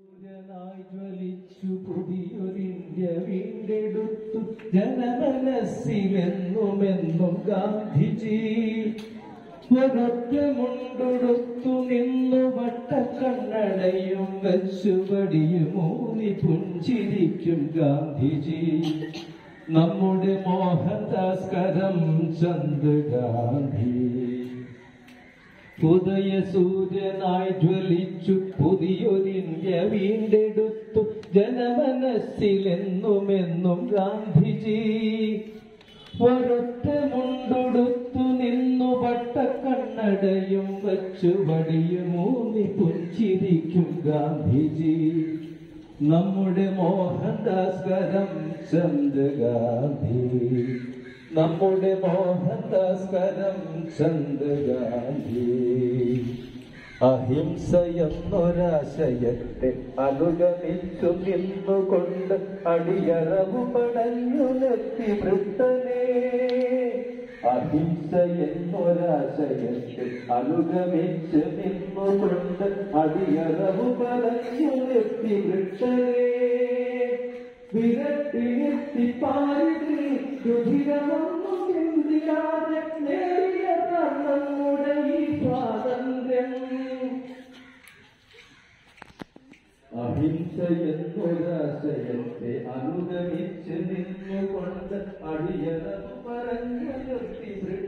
സൂര്യനായി ജ്വലിച്ചു പുതിയൊരിന്ത്യ വീണ്ടെടുത്തു ജനമനസ്സിലെന്നുമെന്നും ഗാന്ധിജി ഒരൊറ്റ മുണ്ടൊടുത്തു നിന്നു വട്ടക്കണ്ണടയും വെച്ചുപടിയും ഊന്നി പുഞ്ചിരിക്കും ഗാന്ധിജി നമ്മുടെ മോഹൻദാസ് കരംചന്ദ് ഗാന്ധി ഉദയ സൂര്യനായി ജ്വലിച്ചു പുതിയൊരിന്ത്യ വീണ്ടെടുത്തു ജനമനസ്സിലെന്നുമെന്നും ഗാന്ധിജി ഒരൊറ്റ മുണ്ടൊടുത്തു നിന്നു പട്ടക്കണ്ണടയും വച്ചു വടിയും ഊന്നി പുഞ്ചിരിക്കും ഗാന്ധിജി നമ്മുടെ മോഹൻദാസ് കരംചന്ദ് ഗാന്ധി നമ്മുടെ മോഹൻദാസ് കരംചന്ദ് ഗാന്ധി അഹിംസ എന്നൊരാശയത്തെ അനുഗമിച്ചു നിന്നുകൊണ്ട് അടിയറവു പടഞ്ഞു നിർത്തി വൃത്തനെ അഹിംസ എന്നൊരാശയത്തെ അനുഗമിച്ച് നിന്നുകൊണ്ട് അടിയറവു പടഞ്ഞു നിർത്തി വൃത്തനെ വിരട്ടിയെത്തി പാരിതിൽ രുധിരമൊന്നും ചിന്തിക്കാതെ നേടിയ നമ്മുടെ ഈ സ്വാതന്ത്ര്യം അഹിംസ എന്നൊരാശയത്തെ അനുഗമിച്ച് നിന്നുകൊണ്ട് അടിയറവ് പറഞ്ഞു നിർത്തി